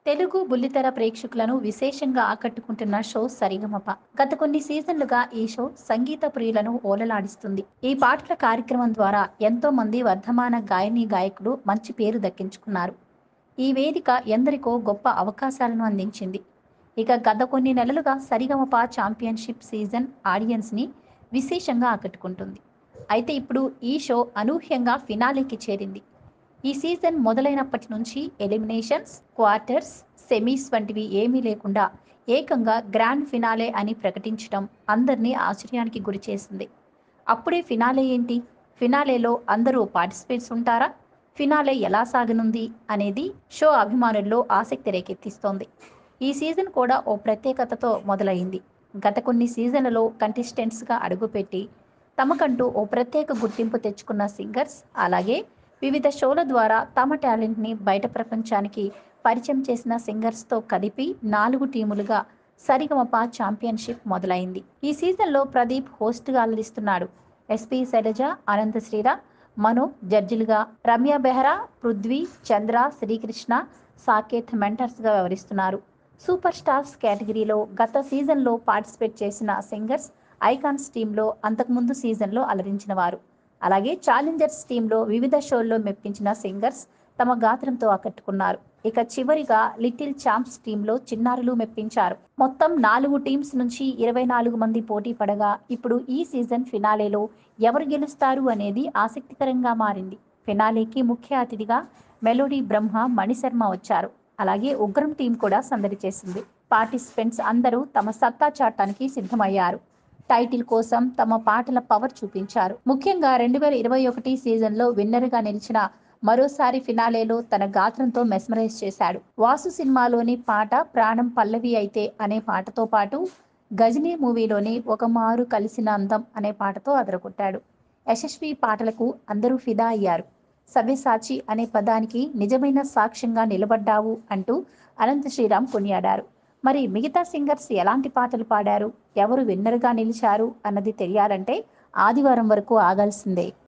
తెలుగు బుల్లితెర ప్రేక్షకులను విశేషంగా ఆకట్టుకుంటున్న షో సరిగమప గత కొన్ని సీజన్లుగా ఈ షో సంగీత ప్రియులను ఓలలాడిస్తుంది ఈ పాటల కార్యక్రమం ద్వారా ఎంతో మంది వర్ధమాన గాయని గాయకులు మంచి పేరు దక్కించుకున్నారు ఈ వేదిక ఎందరికో గొప్ప అవకాశాలను అందించింది ఇక గత కొన్ని నెలలుగా సరిగమప ఛాంపియన్షిప్ సీజన్ ఆడియన్స్ని విశేషంగా ఆకట్టుకుంటుంది అయితే ఇప్పుడు ఈ షో అనూహ్యంగా ఫినాలేకి చేరింది ఈ సీజన్ మొదలైనప్పటి నుంచి ఎలిమినేషన్స్ క్వార్టర్స్ సెమీస్ వంటివి ఏమీ లేకుండా ఏకంగా గ్రాండ్ ఫినాలే అని ప్రకటించడం అందరినీ ఆశ్చర్యానికి గురిచేసింది అప్పుడే ఫినాలే ఏంటి ఫినాలేలో అందరూ పార్టిసిపేట్స్ ఉంటారా ఫినాలే ఎలా సాగనుంది అనేది షో అభిమానుల్లో ఆసక్తి రేకెత్తిస్తోంది ఈ సీజన్ కూడా ఓ ప్రత్యేకతతో మొదలైంది గత కొన్ని సీజన్లలో కంటెస్టెంట్స్గా అడుగుపెట్టి తమకంటూ ఓ ప్రత్యేక గుర్తింపు తెచ్చుకున్న సింగర్స్ అలాగే వివిధ షోల ద్వారా తమ టాలెంట్ని బయట ప్రపంచానికి పరిచయం చేసిన సింగర్స్తో కలిపి నాలుగు టీములుగా సరిగమప ఛాంపియన్షిప్ మొదలైంది ఈ సీజన్లో ప్రదీప్ హోస్ట్గా అలరిస్తున్నాడు ఎస్పి శైలజ అనంత శ్రీరామ్ మను జడ్జిలుగా రమ్య బెహ్రా పృథ్వీ చంద్ర శ్రీకృష్ణ సాకేత్ మెంటర్స్గా వ్యవహరిస్తున్నారు సూపర్ స్టార్స్ కేటగిరీలో గత సీజన్లో పార్టిసిపేట్ చేసిన సింగర్స్ ఐకాన్స్ టీంలో అంతకుముందు సీజన్లో అలరించిన వారు అలాగే ఛాలెంజర్స్ టీంలో వివిధ షోల్లో మెప్పించిన సింగర్స్ తమ గాత్రంతో ఆకట్టుకున్నారు ఇక చివరిగా లిటిల్ ఛాంప్స్ టీంలో చిన్నారులు మెప్పించారు మొత్తం నాలుగు టీమ్స్ నుంచి ఇరవై నాలుగు మంది పోటీ పడగా ఇప్పుడు ఈ సీజన్ ఫినాలేలో ఎవరు గెలుస్తారు అనేది ఆసక్తికరంగా మారింది ఫినాలేకి ముఖ్య అతిథిగా మెలోడీ బ్రహ్మ మణిశర్మ వచ్చారు అలాగే ఉగ్రం టీం కూడా సందడి చేసింది పార్టిసిపెంట్స్ అందరూ తమ సత్తా చాటానికి సిద్ధమయ్యారు టైటిల్ కోసం తమ పాటల పవర్ చూపించారు ముఖ్యంగా రెండు వేల ఇరవై ఒకటి సీజన్లో విన్నర్గా నిలిచిన మరోసారి ఫినాలేలో తన గాత్రంతో మెస్మరైజ్ చేశాడు వాసు సినిమాలోని పాట ప్రాణం పల్లవి అయితే అనే పాటతో పాటు గజనీ మూవీలోని ఒక మారు కలిసిన అందం అనే పాటతో అదరగొట్టాడు యశస్వి పాటలకు అందరూ ఫిదా అయ్యారు సవ్యసాచి అనే పదానికి నిజమైన సాక్ష్యంగా నిలబడ్డావు అంటూ అనంత శ్రీరామ్ కొనియాడారు మరి మిగతా సింగర్స్ ఎలాంటి పాటలు పాడారు ఎవరు విన్నర్గా నిలిచారు అన్నది తెలియాలంటే ఆదివారం వరకు ఆగాల్సిందే